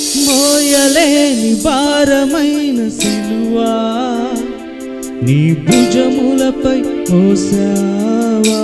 మోయలేని భారమైన సిలువా నీ భుజములపై మోసావా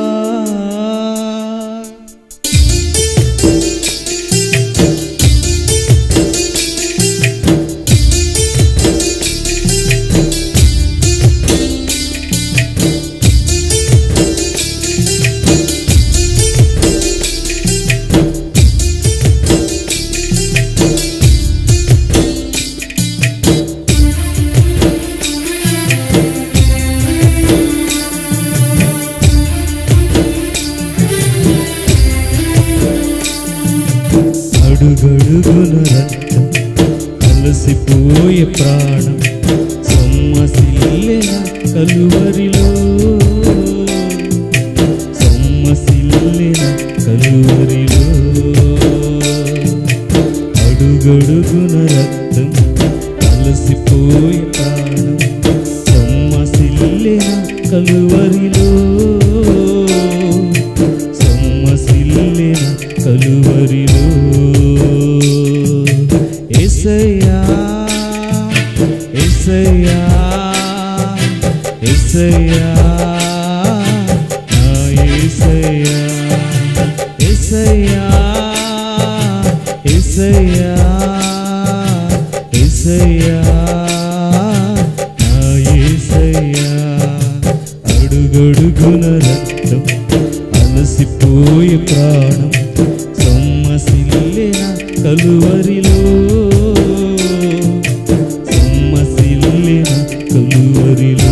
అడుగడుగున రక్తం అలసిపోయే ప్రాణం సొమ్మసిల్లిన కలువరిలో సొమ్మసిల్లిన కలువరిలో అడుగడుగున రక్తం అలసిపోయే ప్రాణం సొమ్మసిల్లిన కలువరిలో సొమ్మసిల్లిన కలువరిలో ఎసయ్యా ఎసయ్యా ఎసయ్యా నా ఎసయ్యా ఎసయ్యా ఎసయ్యా ఎసయ్యా నా ఎసయ్యా అడుగడుగున రక్తం అలసిపోయే ప్రాణం సొమ్మసిల్లిన కలువరిలో సొమ్మసిల్లిన కలువరిలో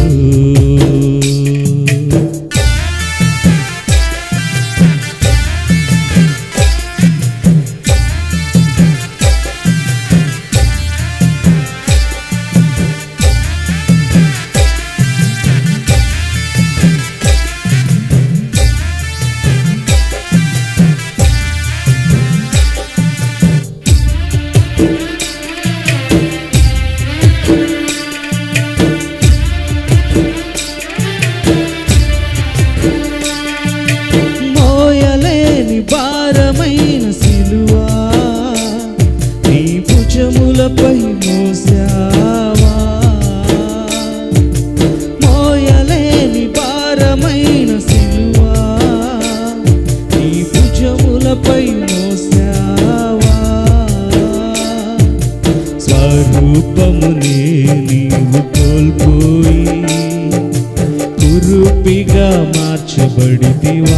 మోయలేని భారమైన సిలువా నీ భుజములపై మోసావా మోయలేని భారమైన సిలువా నీ భుజములపై మోసావా స్వరూపమునే నీవు కోల్పోయి కురుపిగా మార్చబడితివా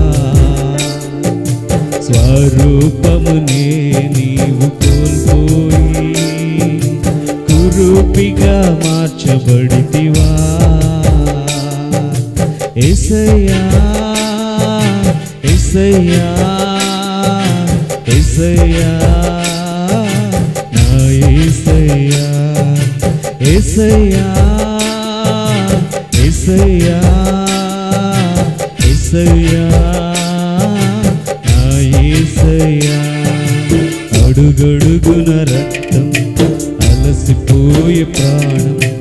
స్వరూపమునే నీవు కోల్పోయి కురుపిగా మార్చబడితివా ఎసయ్యా ఎసయ్యా ఎసయ్యా నా ఎసయ్యా ఎసయ్యా ఎసయ్యా ఎసయ్యా నా ఏసయ్యా అడుగడుగున రక్తం అలసిపోయే ప్రాణం